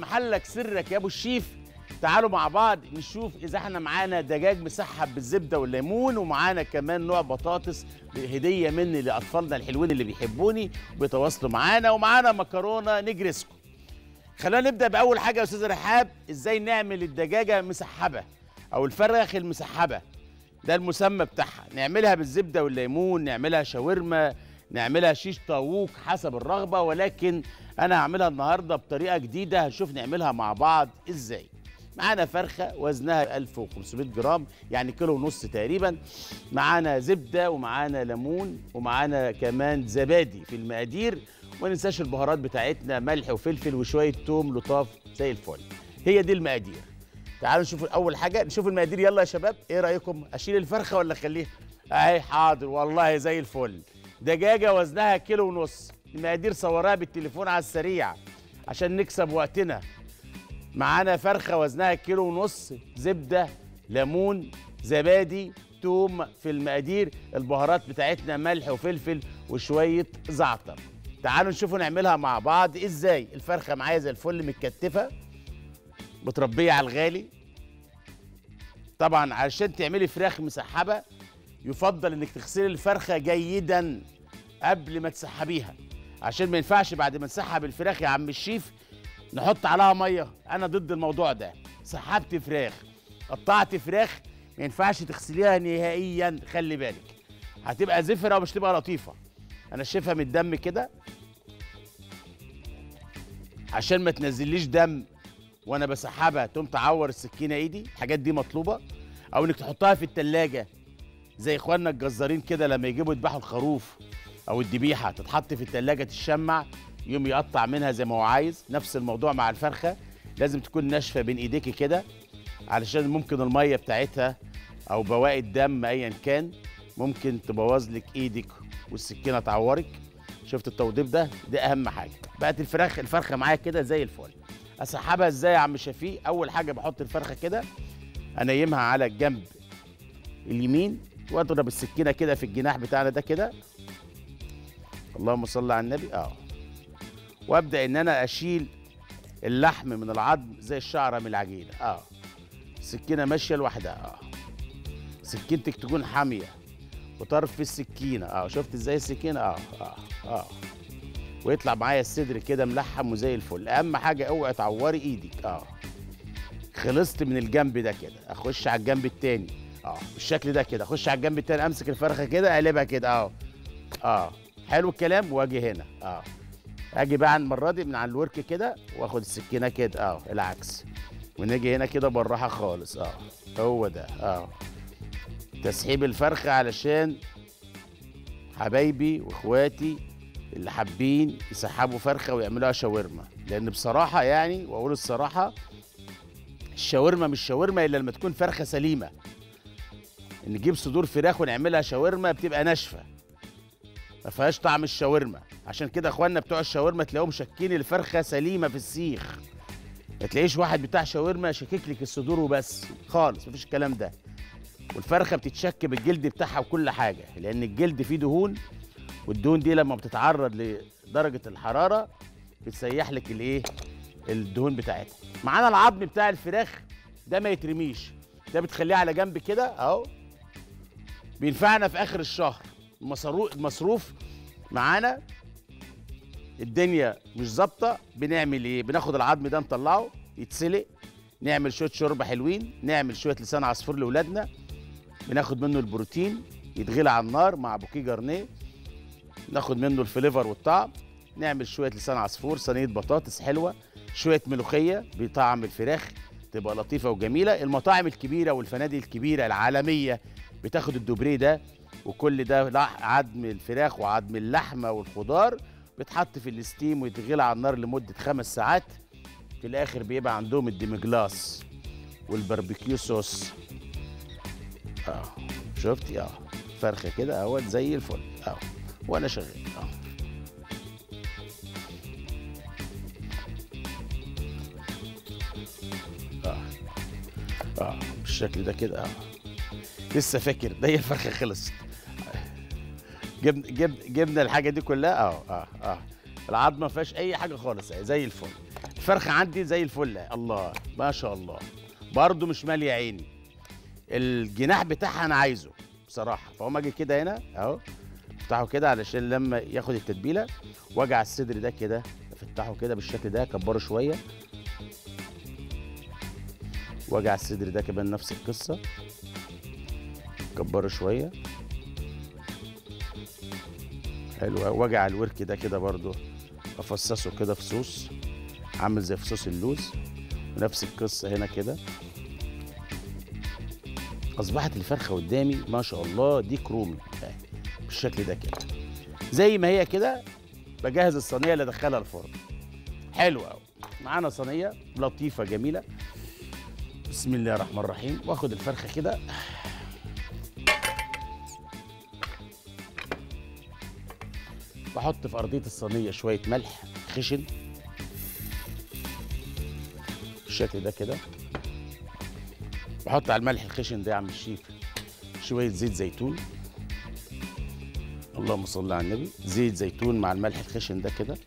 محلك سرك يا ابو الشيف تعالوا مع بعض نشوف اذا احنا معانا دجاج مسحب بالزبده والليمون ومعانا كمان نوع بطاطس هديه مني لاطفالنا الحلوين اللي بيحبوني وبيتواصلوا معانا ومعانا مكرونه نجرسكو خلينا نبدا باول حاجه يا استاذ رحاب ازاي نعمل الدجاجه مسحبه او الفرخ المسحبه ده المسمى بتاعها نعملها بالزبده والليمون نعملها شاورما نعملها شيش طاووق حسب الرغبه ولكن انا هعملها النهارده بطريقه جديده هنشوف نعملها مع بعض ازاي معانا فرخه وزنها 1500 جرام يعني كيلو ونص تقريبا معانا زبده ومعانا ليمون ومعانا كمان زبادي في المقادير وما ننساش البهارات بتاعتنا ملح وفلفل وشويه توم لطاف زي الفل هي دي المقادير تعالوا نشوف اول حاجه نشوف المقادير يلا يا شباب ايه رايكم اشيل الفرخه ولا اخليها اهي حاضر والله زي الفل دجاجه وزنها كيلو ونص المقادير صورها بالتليفون على السريع عشان نكسب وقتنا معانا فرخه وزنها كيلو ونص زبده ليمون زبادي توم في المقادير البهارات بتاعتنا ملح وفلفل وشويه زعتر تعالوا نشوفوا نعملها مع بعض ازاي الفرخه معايا زي الفل متكتفه متربيه على الغالي طبعا علشان تعملي فراخ مسحبه يفضل انك تغسلي الفرخه جيدا قبل ما تسحبيها عشان ما ينفعش بعد ما نسحب الفراخ يا عم الشيف نحط عليها ميه انا ضد الموضوع ده سحبت فراخ قطعت فراخ ما ينفعش تغسليها نهائيا خلي بالك هتبقى زفره ومش تبقى لطيفه انا شايفها من الدم كده عشان ما تنزليش دم وانا بسحبها تقوم تعور السكينه ايدي الحاجات دي مطلوبه او انك تحطها في التلاجة زي اخواننا الجزارين كده لما يجيبوا يذبحوا الخروف او الذبيحه تتحط في التلاجة تشمع يوم يقطع منها زي ما هو عايز نفس الموضوع مع الفرخه لازم تكون ناشفه بين ايديكي كده علشان ممكن الميه بتاعتها او بواقي الدم ايا كان ممكن تبوظ لك ايدك والسكينه تعورك شفت التوضيب ده ده اهم حاجه بقت الفراخ الفرخه معايا كده زي الفل اسحبها ازاي يا عم شفيق اول حاجه بحط الفرخه كده انيمها على الجنب اليمين واضرب السكينه كده في الجناح بتاعنا ده كده اللهم صل على النبي اه وابدا ان انا اشيل اللحم من العظم زي الشعره من العجينه اه السكينه ماشيه لوحدها اه سكينتك تكون حاميه وطرف السكينه اه شفت ازاي السكينه اه اه اه ويطلع معايا الصدر كده ملحم وزي الفل اهم حاجه اوعي تعوري ايدك اه خلصت من الجنب ده كده اخش على الجنب التاني اه بالشكل ده كده اخش على الجنب التاني امسك الفرخه كده اقلبها كده اه اه حلو الكلام واجي هنا اه اجي بقى المره دي من على الورك كده واخد السكينه كده اه العكس ونيجي هنا كده بالراحه خالص اه هو ده اه تسحيب الفرخه علشان حبايبي واخواتي اللي حابين يسحبوا فرخه ويعملوها شاورما لان بصراحه يعني واقول الصراحه الشاورما مش شاورما الا لما تكون فرخه سليمه نجيب صدور فراخ ونعملها شاورما بتبقى ناشفه ما فيهاش طعم الشاورما عشان كده اخواننا بتوع الشاورما تلاقيهم شاكين الفرخه سليمه في السيخ ما تلاقيش واحد بتاع شاورما شاكك لك الصدور وبس خالص مفيش الكلام ده والفرخه بتتشك بالجلد بتاعها وكل حاجه لان الجلد فيه دهون والدهون دي لما بتتعرض لدرجه الحراره بتسيح لك الايه الدهون بتاعتها معانا العظم بتاع الفراخ ده ما يترميش ده بتخليه على جنب كده اهو بينفعنا في اخر الشهر المصروف المصروف معانا الدنيا مش ظابطه بنعمل ايه بناخد العظم ده نطلعه يتسلق نعمل شويه شوربه حلوين نعمل شويه لسان عصفور لاولادنا بناخد منه البروتين يتغلى على النار مع بوكيه جرنيه ناخد منه الفليفر والطعم نعمل شويه لسان عصفور صينيه بطاطس حلوه شويه ملوخيه بطعم الفراخ تبقى لطيفه وجميله المطاعم الكبيره والفنادق الكبيره العالميه بتاخد الدوبريه ده وكل ده لح- عظم الفراخ وعظم اللحمه والخضار بيتحط في الستيم ويتغلى على النار لمده خمس ساعات في الاخر بيبقى عندهم الديمجلاس والباربيكيو صوص اه شفتي اه فرخه كده اهوت زي الفل اه وانا شغال اه اه اه بالشكل ده كده اه لسه فاكر ده هي الفرخه خلصت جبنا جب جبنا الحاجه دي كلها اه اه اه العظمه ما فيهاش اي حاجه خالص اهي زي الفل الفرخه عندي زي الفل الله ما شاء الله برضو مش ماليه عيني الجناح بتاعها انا عايزه بصراحه فاقوم اجي كده هنا اهو افتحه كده علشان لما ياخد التتبيله واجي على الصدر ده كده افتحه كده بالشكل ده اكبره شويه واجي على الصدر ده كمان نفس القصه كبره شويه حلو أوي. واجي على الورك ده كده برضو افصصه كده في صوص عامل زي في صوص اللوز ونفس القصه هنا كده اصبحت الفرخه قدامي ما شاء الله ديك رومي أهي، بالشكل ده كده زي ما هي كده بجهز الصينيه اللي ادخلها الفرن حلو قوي معانا صينيه لطيفه جميله بسم الله الرحمن الرحيم واخد الفرخه كده بحط في ارضيه الصينيه شويه ملح خشن بالشكل ده كده بحط على الملح الخشن ده يا عم الشيف شويه زيت زيتون اللهم صل على النبي زيت زيتون مع الملح الخشن ده كده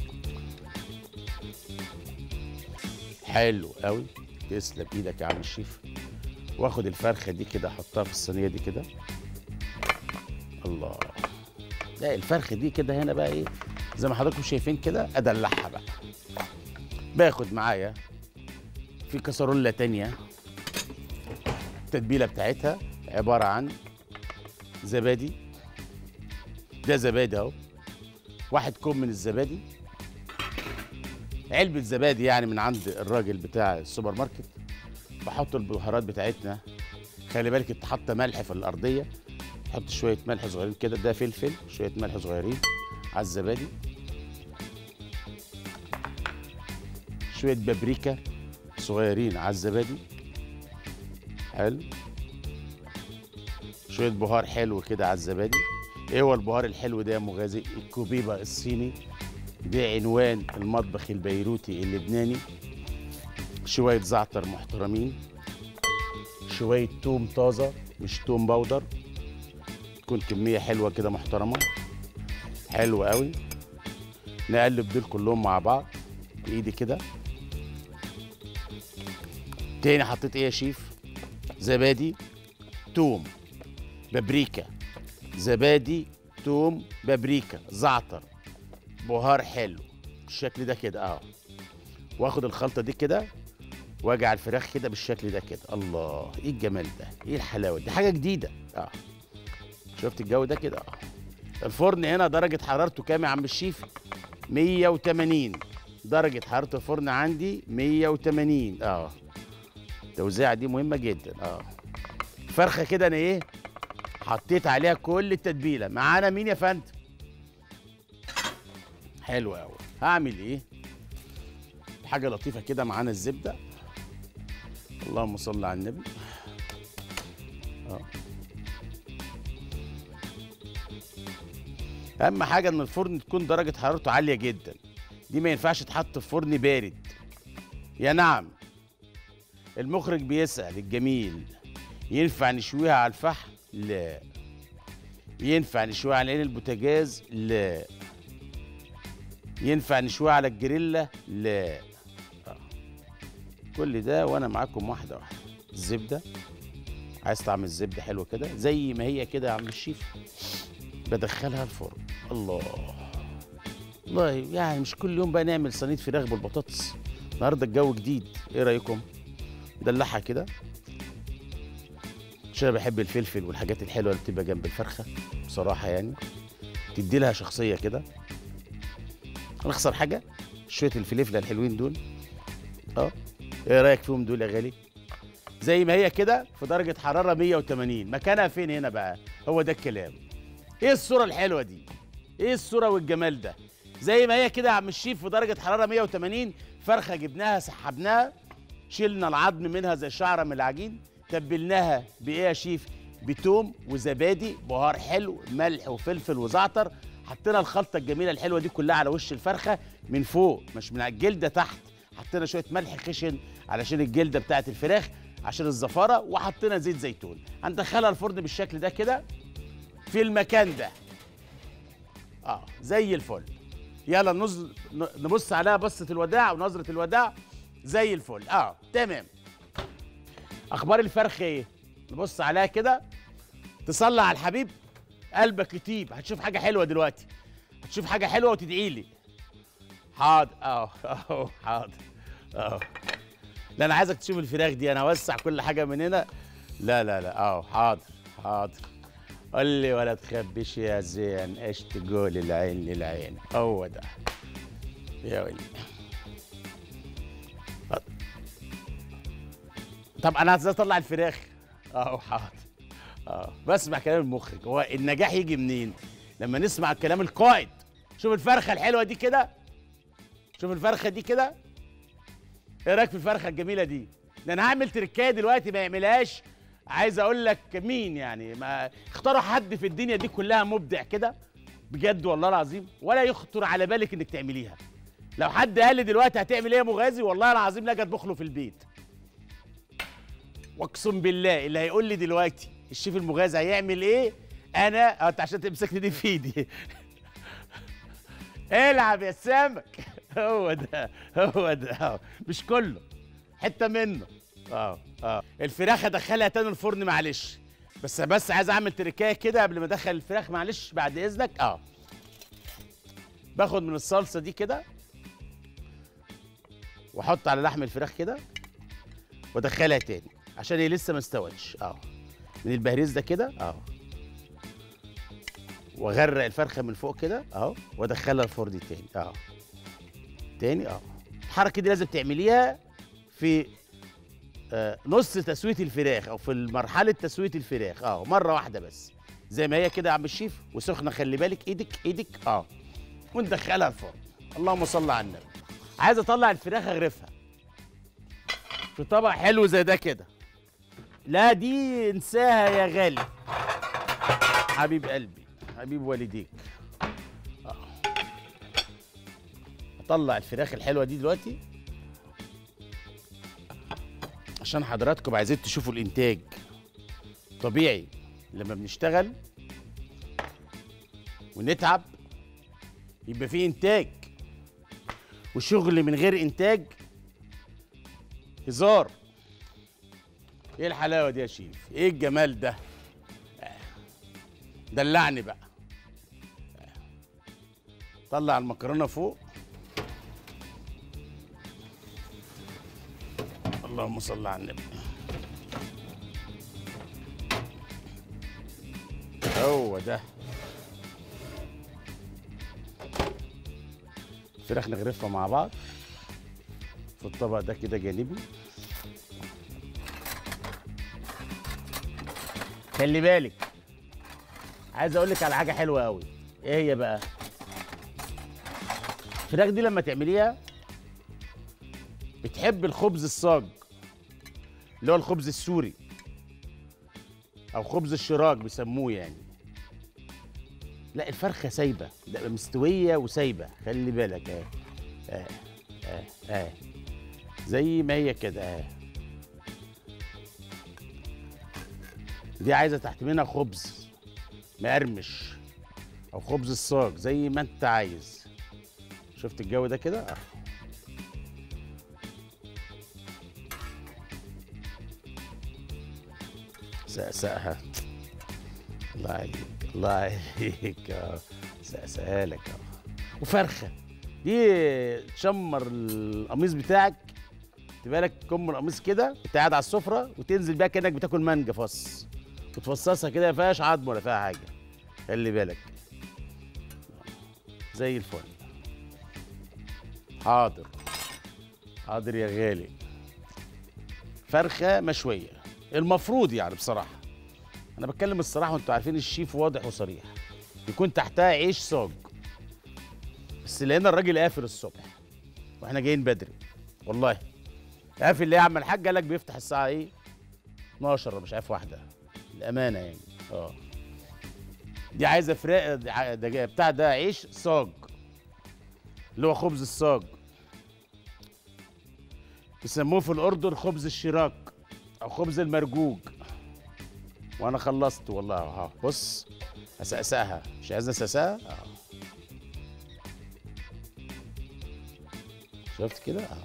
حلو قوي تسلم ايدك يا عم الشيف واخد الفرخه دي كده احطها في الصينيه دي كده الله لا الفرخه دي كده هنا بقى ايه زي ما حضراتكم شايفين كده ادلعها بقى باخد معايا في كسرولة تانية التتبيلة بتاعتها عبارة عن زبادي ده زبادي اهو واحد كوب من الزبادي علبة زبادي يعني من عند الراجل بتاع السوبر ماركت بحط البهارات بتاعتنا خلي بالك انت حاطه ملح في الارضيه حط شويه ملح صغيرين كده ده فلفل شويه ملح صغيرين على الزبادي شويه بابريكا صغيرين على الزبادي حلو شويه بهار حلو كده على الزبادي ايه هو البهار الحلو ده يا مغازي الكوبيبه الصيني ده عنوان المطبخ البيروتي اللبناني شويه زعتر محترمين شويه توم طازه مش توم بودر تكون كميه حلوه كده محترمه حلو قوي نقلب دول كلهم مع بعض بايدي كده تاني حطيت ايه يا شيف زبادي توم بابريكا زبادي توم بابريكا زعتر بهار حلو بالشكل ده كده اه واخد الخلطه دي كده واجي على الفراخ كده بالشكل ده كده الله ايه الجمال ده ايه الحلاوه دي حاجه جديده اه شفت الجو ده كده اه الفرن هنا درجه حرارته كام يا عم الشيف 180 درجه حراره الفرن عندي 180 اه التوزيعه دي مهمه جدا اه فرخه كده انا ايه حطيت عليها كل التتبيله معانا مين يا فندم حلو قوي هعمل ايه حاجه لطيفه كده معانا الزبده اللهم صل على النبي اه اهم حاجه ان الفرن تكون درجه حرارته عاليه جدا دي ما ينفعش تحط في فرن بارد يا نعم المخرج بيسأل الجميل ينفع نشويها على الفحم لا ينفع نشويها على عين البوتاجاز لا ينفع نشويها على الجريلا لا آه. كل ده وانا معاكم واحده واحده الزبده عايز طعم الزبده حلو كده زي ما هي كده يا عم الشيف بدخلها الفرن الله والله يعني مش كل يوم بقى نعمل صينيه فراخ بالبطاطس النهارده الجو جديد ايه رايكم دلعها كده عشان انا بحب الفلفل والحاجات الحلوه اللي بتبقى جنب الفرخه بصراحه يعني تدي لها شخصيه كده هنخسر حاجه شويه الفلفله الحلوين دول اه ايه رايك فيهم دول يا غالي زي ما هي كده في درجه حراره 180 مكانها فين هنا بقى هو ده الكلام ايه الصوره الحلوه دي ايه الصوره والجمال ده زي ما هي كده يا عم الشيف في درجه حراره 180 فرخه جبناها سحبناها شلنا العظم منها زي الشعره من العجين تبلناها بايه يا شيف بتوم وزبادي بهار حلو ملح وفلفل وزعتر حطينا الخلطه الجميله الحلوه دي كلها على وش الفرخه من فوق مش من على الجلده تحت حطينا شويه ملح خشن علشان الجلده بتاعت الفراخ عشان الزفاره وحطينا زيت زيتون هندخلها الفرن بالشكل ده كده في المكان ده اه زي الفل يلا نز... ن- نبص عليها بصة الوداع ونظرة الوداع زي الفل اه تمام اخبار الفرخ ايه نبص عليها كده تصلي على الحبيب قلبك يطيب هتشوف حاجه حلوه دلوقتي هتشوف حاجه حلوه وتدعي لي حاضر اه اه حاضر اه لا انا عايزك تشوف الفراخ دي انا اوسع كل حاجه من هنا لا لا لا اه حاضر حاضر قول لي ولا تخبيش يا زين ايش تقول العين للعين هو ده يا ولي طب انا عايز اطلع الفراخ اه حاضر اه بسمع كلام المخرج هو النجاح يجي منين لما نسمع كلام القائد شوف الفرخه الحلوه دي كده شوف الفرخه دي كده ايه رايك في الفرخه الجميله دي ده انا هعمل تركايه دلوقتي ما يعملهاش عايز اقول لك مين يعني ما اختاروا حد في الدنيا دي كلها مبدع كده بجد والله العظيم ولا يخطر على بالك انك تعمليها لو حد قال لي دلوقتي هتعمل ايه يا مغازي والله العظيم لا اطبخ له في البيت واقسم بالله اللي هيقول لي دلوقتي الشيف المغازي هيعمل ايه انا اه انت عشان تمسكني دي في ايدي العب يا سمك هو ده هو ده اه مش كله حته منه اه اه الفراخ ادخلها تاني الفرن معلش بس بس عايز اعمل تركايه كده قبل ما ادخل الفراخ معلش بعد اذنك اه باخد من الصلصه دي كده واحط على لحم الفراخ كده وادخلها تاني عشان هي لسه ما استوتش اه من البهريز ده كده اه واغرق الفرخه من فوق كده اهو وادخلها الفرن تاني اه تاني اه الحركه دي لازم تعمليها في آه نص تسويه الفراخ او في مرحله تسويه الفراخ اه مره واحده بس زي ما هي كده يا عم الشيف وسخنه خلي بالك ايدك ايدك اه وندخلها الفرن اللهم صل على النبي عايز اطلع الفراخ اغرفها في طبق حلو زي ده كده لا دي انساها يا غالي حبيب قلبي حبيب والديك آه. اطلع الفراخ الحلوه دي دلوقتي عشان حضراتكم عايزين تشوفوا الانتاج طبيعي لما بنشتغل ونتعب يبقى فيه انتاج وشغل من غير انتاج هزار ايه الحلاوه دي يا شيف ايه الجمال ده آه. دلعني بقى آه. طلع المكرونه فوق اللهم صل على النبي هو ده الفراخ نغرفها مع بعض في الطبق ده كده جانبي خلي بالك عايز اقول لك على حاجه حلوه قوي ايه هي بقى الفراخ دي لما تعمليها بتحب الخبز الصاج اللي هو الخبز السوري او خبز الشراك بيسموه يعني لا الفرخه سايبه لا مستويه وسايبه خلي بالك اه اه اه, آه. زي ما هي كده اه دي عايزه تحت منها خبز مقرمش او خبز الصاج زي ما انت عايز شفت الجو ده كده اه سقسقها الله عليك الله عليك اه سقسقها لك اه وفرخه دي تشمر القميص بتاعك تبقى لك كم القميص كده وانت قاعد على السفره وتنزل بيها كانك بتاكل مانجا فص وتفصصها كده ما فيهاش عظم ولا فيها حاجه خلي بالك زي الفل حاضر حاضر يا غالي فرخه مشويه المفروض يعني بصراحه انا بتكلم الصراحه وانتوا عارفين الشيف واضح وصريح يكون تحتها عيش صاج بس لقينا الراجل قافل الصبح واحنا جايين بدري والله قافل ليه يا عم الحاج قال لك بيفتح الساعه ايه 12 ولا مش عارف واحده الامانه يعني اه دي عايزه فراخ ده ده بتاع ده عيش صاج اللي هو خبز الصاج بيسموه في الاردن خبز الشراك او خبز المرجوج وانا خلصت والله ها بص اسقسقها مش عايزنا اسقسقها اه شفت كده اه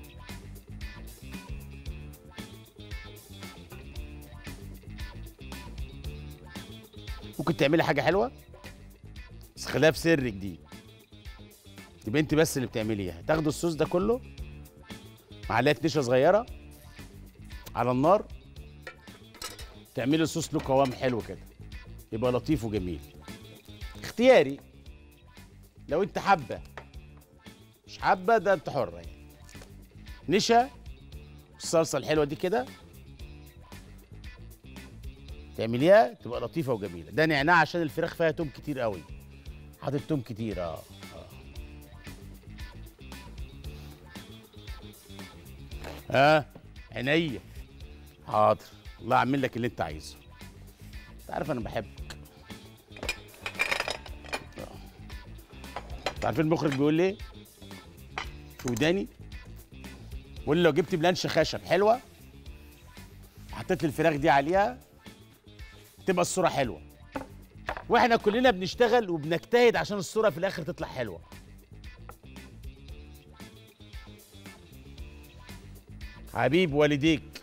ممكن تعملي حاجه حلوه بس خليها في سرك دي تبقى انت بس اللي بتعمليها تاخدوا الصوص ده كله معلقه نشا صغيره على النار تعملي الصوص له قوام حلو كده يبقى لطيف وجميل اختياري لو انت حابه مش حابه ده انت حره يعني نشا الصلصه الحلوه دي كده تعمليها تبقى لطيفه وجميله ده نعناع عشان الفراخ فيها توم كتير قوي حاطط توم كتير اه ها آه. عينيا حاضر الله اعمل لك اللي انت عايزه انت عارف انا بحبك آه. انت عارفين المخرج بيقول لي ايه في وداني بيقول لي لو جبت بلانش خشب حلوه حطيت لي الفراخ دي عليها تبقى الصوره حلوه واحنا كلنا بنشتغل وبنجتهد عشان الصوره في الاخر تطلع حلوه حبيب والديك